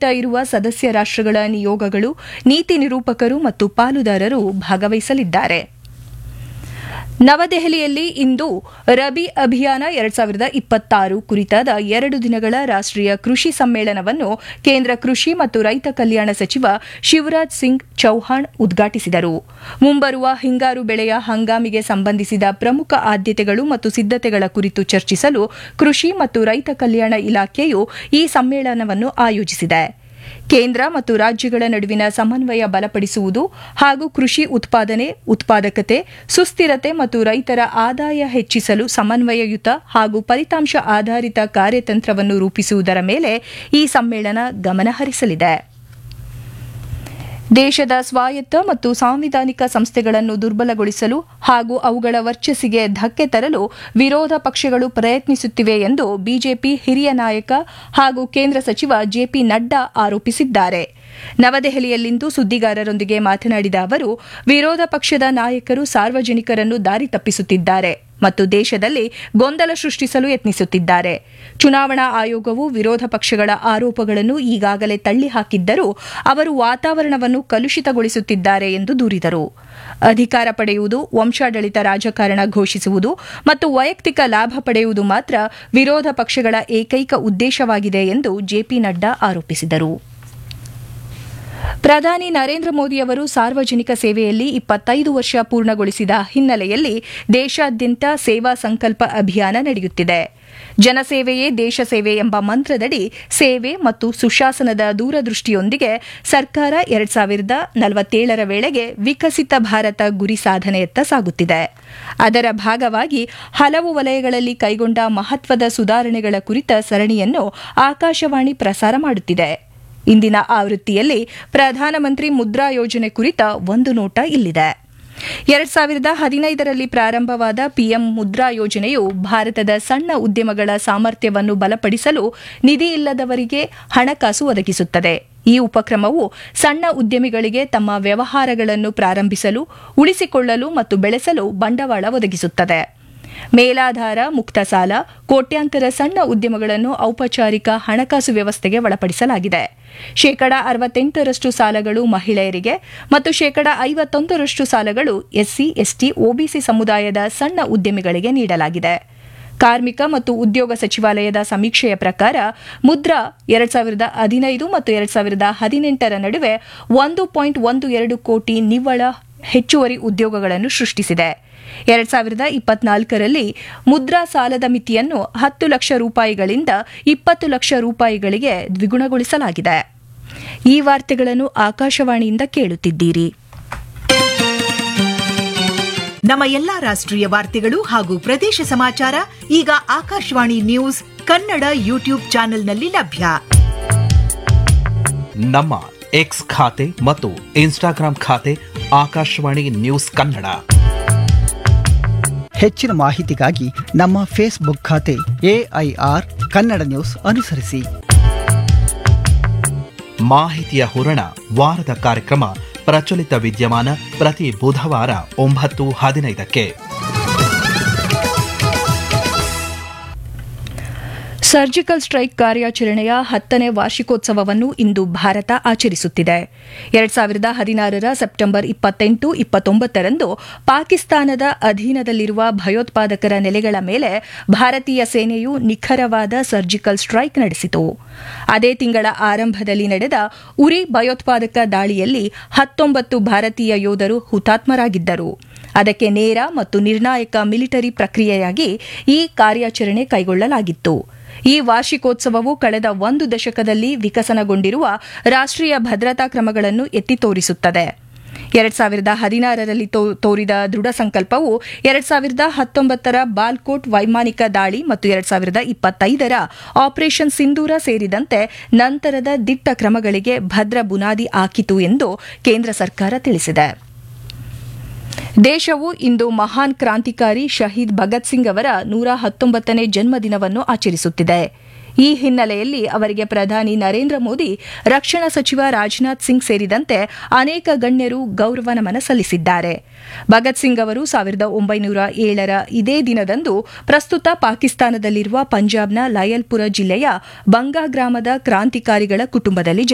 ಸೀಮಿತ ಇರುವ ಸದಸ್ಯ ರಾಷ್ಟ್ರಗಳ ನಿಯೋಗಗಳು ನೀತಿ ನಿರೂಪಕರು ಮತ್ತು ಪಾಲುದಾರರು ಭಾಗವಹಿಸಲಿದ್ದಾರೆ ನವದೆಹಲಿಯಲ್ಲಿ ಇಂದು ರಬಿ ಅಭಿಯಾನ ಎರಡ್ ಸಾವಿರದ ಇಪ್ಪತ್ತಾರು ಕುರಿತಾದ ಎರಡು ದಿನಗಳ ರಾಷ್ಟೀಯ ಕೃಷಿ ಸಮ್ಮೇಳನವನ್ನು ಕೇಂದ್ರ ಕೃಷಿ ಮತ್ತು ರೈತ ಕಲ್ಯಾಣ ಸಚಿವ ಶಿವರಾಜ್ ಸಿಂಗ್ ಚೌಹಾಣ್ ಉದ್ಘಾಟಿಸಿದರು ಮುಂಬರುವ ಹಿಂಗಾರು ಬೆಳೆಯ ಹಂಗಾಮಿಗೆ ಸಂಬಂಧಿಸಿದ ಪ್ರಮುಖ ಆದ್ಯತೆಗಳು ಮತ್ತು ಸಿದ್ದತೆಗಳ ಕುರಿತು ಚರ್ಚಿಸಲು ಕೃಷಿ ಮತ್ತು ರೈತ ಕಲ್ಯಾಣ ಇಲಾಖೆಯು ಈ ಸಮ್ಮೇಳನವನ್ನು ಆಯೋಜಿಸಿದೆ ಕೇಂದ್ರ ಮತ್ತು ರಾಜ್ಯಗಳ ನಡುವಿನ ಸಮನ್ವಯ ಬಲಪಡಿಸುವುದು ಹಾಗೂ ಕೃಷಿ ಉತ್ಪಾದನೆ ಉತ್ಪಾದಕತೆ ಸುಸ್ಥಿರತೆ ಮತ್ತು ರೈತರ ಆದಾಯ ಹೆಚ್ಚಿಸಲು ಸಮನ್ವಯಯುತ ಹಾಗೂ ಫಲಿತಾಂಶ ಆಧಾರಿತ ಕಾರ್ಯತಂತ್ರವನ್ನು ರೂಪಿಸುವುದರ ಮೇಲೆ ಈ ಸಮ್ಮೇಳನ ಗಮನಹರಿಸಲಿದೆ ದೇಶದ ಸ್ವಾಯತ್ತ ಮತ್ತು ಸಾಂವಿಧಾನಿಕ ಸಂಸ್ಥೆಗಳನ್ನು ದುರ್ಬಲಗೊಳಿಸಲು ಹಾಗೂ ಅವುಗಳ ವರ್ಚಸ್ಸಿಗೆ ಧಕ್ಕೆ ತರಲು ವಿರೋಧ ಪಕ್ಷಗಳು ಪ್ರಯತ್ನಿಸುತ್ತಿವೆ ಎಂದು ಬಿಜೆಪಿ ಹಿರಿಯ ನಾಯಕ ಹಾಗೂ ಕೇಂದ್ರ ಸಚಿವ ಜೆಪಿ ನಡ್ಡಾ ಆರೋಪಿಸಿದ್ದಾರೆ ನವದೆಹಲಿಯಲ್ಲಿಂದು ಸುದ್ದಿಗಾರರೊಂದಿಗೆ ಮಾತನಾಡಿದ ಅವರು ವಿರೋಧ ಪಕ್ಷದ ನಾಯಕರು ಸಾರ್ವಜನಿಕರನ್ನು ದಾರಿ ತಪ್ಪಿಸುತ್ತಿದ್ದಾರೆ ಮತ್ತು ದೇಶದಲ್ಲಿ ಗೊಂದಲ ಸೃಷ್ಟಿಸಲು ಯತ್ನಿಸುತ್ತಿದ್ದಾರೆ ಚುನಾವಣಾ ಆಯೋಗವು ವಿರೋಧ ಪಕ್ಷಗಳ ಆರೋಪಗಳನ್ನು ಈಗಾಗಲೇ ತಳ್ಳಿಹಾಕಿದ್ದರೂ ಅವರು ವಾತಾವರಣವನ್ನು ಕಲುಷಿತಗೊಳಿಸುತ್ತಿದ್ದಾರೆ ಎಂದು ದೂರಿದರು ಅಧಿಕಾರ ಪಡೆಯುವುದು ವಂಶಾಡಳಿತ ರಾಜಕಾರಣ ಘೋಷಿಸುವುದು ಮತ್ತು ವೈಯಕ್ತಿಕ ಲಾಭ ಪಡೆಯುವುದು ಮಾತ್ರ ವಿರೋಧ ಪಕ್ಷಗಳ ಏಕೈಕ ಉದ್ದೇಶವಾಗಿದೆ ಎಂದು ಜೆಪಿ ನಡ್ಡಾ ಆರೋಪಿಸಿದರು ಪ್ರಧಾನಿ ನರೇಂದ್ರ ಮೋದಿಯವರು ಸಾರ್ವಜನಿಕ ಸೇವೆಯಲ್ಲಿ ಇಪ್ಪತ್ತೈದು ವರ್ಷ ಪೂರ್ಣಗೊಳಿಸಿದ ಹಿನ್ನೆಲೆಯಲ್ಲಿ ದೇಶಾದ್ಯಂತ ಸೇವಾ ಸಂಕಲ್ಪ ಅಭಿಯಾನ ನಡೆಯುತ್ತಿದೆ ಜನಸೇವೆಯೇ ದೇಶ ಸೇವೆ ಎಂಬ ಮಂತ್ರದಡಿ ಸೇವೆ ಮತ್ತು ಸುಶಾಸನದ ದೂರದೃಷ್ಟಿಯೊಂದಿಗೆ ಸರ್ಕಾರ ಎರಡ್ ಸಾವಿರದ ನಲವತ್ತೇಳರ ವೇಳೆಗೆ ವಿಕಸಿತ ಭಾರತ ಗುರಿ ಸಾಧನೆಯತ್ತ ಸಾಗುತ್ತಿದೆ ಅದರ ಭಾಗವಾಗಿ ಹಲವು ವಲಯಗಳಲ್ಲಿ ಕೈಗೊಂಡ ಮಹತ್ವದ ಸುಧಾರಣೆಗಳ ಕುರಿತ ಸರಣಿಯನ್ನು ಆಕಾಶವಾಣಿ ಪ್ರಸಾರ ಮಾಡುತ್ತಿದೆ ಇಂದಿನ ಆವೃತ್ತಿಯಲ್ಲಿ ಪ್ರಧಾನಮಂತ್ರಿ ಮುದ್ರಾ ಯೋಜನೆ ಕುರಿತ ಒಂದು ನೋಟ ಇಲ್ಲಿದೆ ಎರಡ್ ಸಾವಿರದ ಹದಿನೈದರಲ್ಲಿ ಪ್ರಾರಂಭವಾದ ಪಿಎಂ ಮುದ್ರಾ ಯೋಜನೆಯು ಭಾರತದ ಸಣ್ಣ ಉದ್ಯಮಗಳ ಸಾಮರ್ಥ್ಯವನ್ನು ಬಲಪಡಿಸಲು ನಿಧಿ ಇಲ್ಲದವರಿಗೆ ಹಣಕಾಸು ಒದಗಿಸುತ್ತದೆ ಈ ಉಪಕ್ರಮವು ಸಣ್ಣ ಉದ್ಯಮಿಗಳಿಗೆ ತಮ್ಮ ವ್ಯವಹಾರಗಳನ್ನು ಪ್ರಾರಂಭಿಸಲು ಉಳಿಸಿಕೊಳ್ಳಲು ಮತ್ತು ಬೆಳೆಸಲು ಬಂಡವಾಳ ಒದಗಿಸುತ್ತದೆ ಮೇಲಾಧಾರ ಮುಕ್ತ ಸಾಲ ಕೋಟ್ಯಾಂತರ ಸಣ್ಣ ಉದ್ಯಮಗಳನ್ನು ಔಪಚಾರಿಕ ಹಣಕಾಸು ವ್ಯವಸ್ಥೆಗೆ ಒಳಪಡಿಸಲಾಗಿದೆ ಶೇಕಡಾ ಅರವತ್ತೆಂಟರಷ್ಟು ಸಾಲಗಳು ಮಹಿಳೆಯರಿಗೆ ಮತ್ತು ಶೇಕಡಾ ಐವತ್ತೊಂದರಷ್ಟು ಸಾಲಗಳು ಎಸ್ಸಿ ಎಸ್ಟಿ ಒಬಿಸಿ ಸಮುದಾಯದ ಸಣ್ಣ ಉದ್ಯಮಿಗಳಿಗೆ ನೀಡಲಾಗಿದೆ ಕಾರ್ಮಿಕ ಮತ್ತು ಉದ್ಯೋಗ ಸಚಿವಾಲಯದ ಸಮೀಕ್ಷೆಯ ಪ್ರಕಾರ ಮುದ್ರಾ ಎರಡ್ ಸಾವಿರದ ಹದಿನೈದು ಮತ್ತು ಎರಡ್ ಸಾವಿರದ ಹದಿನೆಂಟರ ನಡುವೆ ಒಂದು ಪಾಯಿಂಟ್ ಒಂದು ಎರಡು ಕೋಟಿ ನಿವ್ವಳ ಹೆಚ್ಚುವರಿ ಉದ್ಯೋಗಗಳನ್ನು ಸೃಷ್ಟಿಸಿದೆ ಎರಡ್ ಸಾವಿರದ ಇಪ್ಪತ್ನಾಲ್ಕರಲ್ಲಿ ಮುದ್ರಾ ಸಾಲದ ಮಿತಿಯನ್ನು ಹತ್ತು ಲಕ್ಷ ರೂಪಾಯಿಗಳಿಂದ ಇಪ್ಪತ್ತು ಲಕ್ಷ ರೂಪಾಯಿಗಳಿಗೆ ದ್ವಿಗುಣಗೊಳಿಸಲಾಗಿದೆ ಈ ವಾರ್ತೆಗಳನ್ನು ಆಕಾಶವಾಣಿಯಿಂದ ಕೇಳುತ್ತಿದ್ದೀರಿ ನಮ್ಮ ಎಲ್ಲಾ ರಾಷ್ಟ್ರೀಯ ವಾರ್ತೆಗಳು ಹಾಗೂ ಪ್ರದೇಶ ಸಮಾಚಾರ ಈಗ ಆಕಾಶವಾಣಿ ನ್ಯೂಸ್ ಕನ್ನಡ ಯೂಟ್ಯೂಬ್ ಚಾನೆಲ್ನಲ್ಲಿ ಲಭ್ಯ ನಮ್ಮ ಎಕ್ಸ್ ಖಾತೆ ಮತ್ತು ಇನ್ಸ್ಟಾಗ್ರಾಂ ಖಾತೆ ಆಕಾಶವಾಣಿ ನ್ಯೂಸ್ ಕನ್ನಡ ಹೆಚ್ಚಿನ ಮಾಹಿತಿಗಾಗಿ ನಮ್ಮ ಫೇಸ್ಬುಕ್ ಖಾತೆ ಎಐಆರ್ ಕನ್ನಡ ನ್ಯೂಸ್ ಅನುಸರಿಸಿ ಮಾಹಿತಿಯ ಹೂರಣ ವಾರದ ಕಾರ್ಯಕ್ರಮ ಪ್ರಚಲಿತ ವಿದ್ಯಮಾನ ಪ್ರತಿ ಬುಧವಾರ ಒಂಬತ್ತು ಹದಿನೈದಕ್ಕೆ ಸರ್ಜಿಕಲ್ ಸ್ಟ್ರೈಕ್ ಕಾರ್ಯಾಚರಣೆಯ ಹತ್ತನೇ ವಾರ್ಷಿಕೋತ್ಸವವನ್ನು ಇಂದು ಭಾರತ ಆಚರಿಸುತ್ತಿದೆ ಎರಡ್ ಸಾವಿರದ ಹದಿನಾರರ ಸೆಪ್ಟೆಂಬರ್ ಇಪ್ಪತ್ತೆಂಟು ಇಪ್ಪತ್ತೊಂಬತ್ತರಂದು ಪಾಕಿಸ್ತಾನದ ಅಧೀನದಲ್ಲಿರುವ ಭಯೋತ್ಪಾದಕರ ನೆಲೆಗಳ ಮೇಲೆ ಭಾರತೀಯ ಸೇನೆಯು ನಿಖರವಾದ ಸರ್ಜಿಕಲ್ ಸ್ಟ್ರೈಕ್ ನಡೆಸಿತು ಅದೇ ತಿಂಗಳ ಆರಂಭದಲ್ಲಿ ನಡೆದ ಉರಿ ಭಯೋತ್ಪಾದಕ ದಾಳಿಯಲ್ಲಿ ಹತ್ತೊಂಬತ್ತು ಭಾರತೀಯ ಯೋಧರು ಹುತಾತ್ಮರಾಗಿದ್ದರು ಅದಕ್ಕೆ ನೇರ ಮತ್ತು ನಿರ್ಣಾಯಕ ಮಿಲಿಟರಿ ಪ್ರಕ್ರಿಯೆಯಾಗಿ ಈ ಕಾರ್ಯಾಚರಣೆ ಕೈಗೊಳ್ಳಲಾಗಿತ್ತು ಈ ವಾರ್ಷಿಕೋತ್ಸವವು ಕಳೆದ ಒಂದು ದಶಕದಲ್ಲಿ ವಿಕಸನಗೊಂಡಿರುವ ರಾಷ್ಟ್ರೀಯ ಭದ್ರತಾ ಕ್ರಮಗಳನ್ನು ಎತ್ತಿ ತೋರಿಸುತ್ತದೆ ಎರಡ್ ಸಾವಿರದ ಹದಿನಾರರಲ್ಲಿ ತೋರಿದ ದೃಢ ಸಂಕಲ್ಪವು ಎರಡ್ ಸಾವಿರದ ಹತ್ತೊಂಬತ್ತರ ಬಾಲ್ಕೋಟ್ ವೈಮಾನಿಕ ದಾಳಿ ಮತ್ತು ಎರಡ್ ಸಾವಿರದ ಇಪ್ಪತ್ತೈದರ ಆಪರೇಷನ್ ಸಿಂಧೂರ ಸೇರಿದಂತೆ ನಂತರದ ದಿಟ್ಟ ಕ್ರಮಗಳಿಗೆ ಭದ್ರ ಬುನಾದಿ ಹಾಕಿತು ಎಂದು ಕೇಂದ್ರ ಸರ್ಕಾರ ತಿಳಿಸಿದೆ ದೇಶವು ಇಂದು ಮಹಾನ್ ಕ್ರಾಂತಿಕಾರಿ ಶಹೀದ್ ಭಗತ್ ಸಿಂಗ್ ಅವರ ನೂರ ಹತ್ತೊಂಬತ್ತನೇ ಜನ್ಮದಿನವನ್ನು ಆಚರಿಸುತ್ತಿದೆ ಈ ಹಿನ್ನೆಲೆಯಲ್ಲಿ ಅವರಿಗೆ ಪ್ರಧಾನಿ ನರೇಂದ್ರ ಮೋದಿ ರಕ್ಷಣಾ ಸಚಿವ ರಾಜನಾಥ್ ಸಿಂಗ್ ಸೇರಿದಂತೆ ಅನೇಕ ಗಣ್ಯರು ಗೌರವ ನಮನ ಸಲ್ಲಿಸಿದ್ದಾರೆ ಭಗತ್ ಸಿಂಗ್ ಅವರು ಸಾವಿರದ ಒಂಬೈನೂರ ಏಳರ ಇದೇ ದಿನದಂದು ಪ್ರಸ್ತುತ ಪಾಕಿಸ್ತಾನದಲ್ಲಿರುವ ಪಂಜಾಬ್ನ ಲಯಲ್ಪುರ ಜಿಲ್ಲೆಯ ಬಂಗಾ ಗ್ರಾಮದ ಕ್ರಾಂತಿಕಾರಿಗಳ ಕುಟುಂಬದಲ್ಲಿ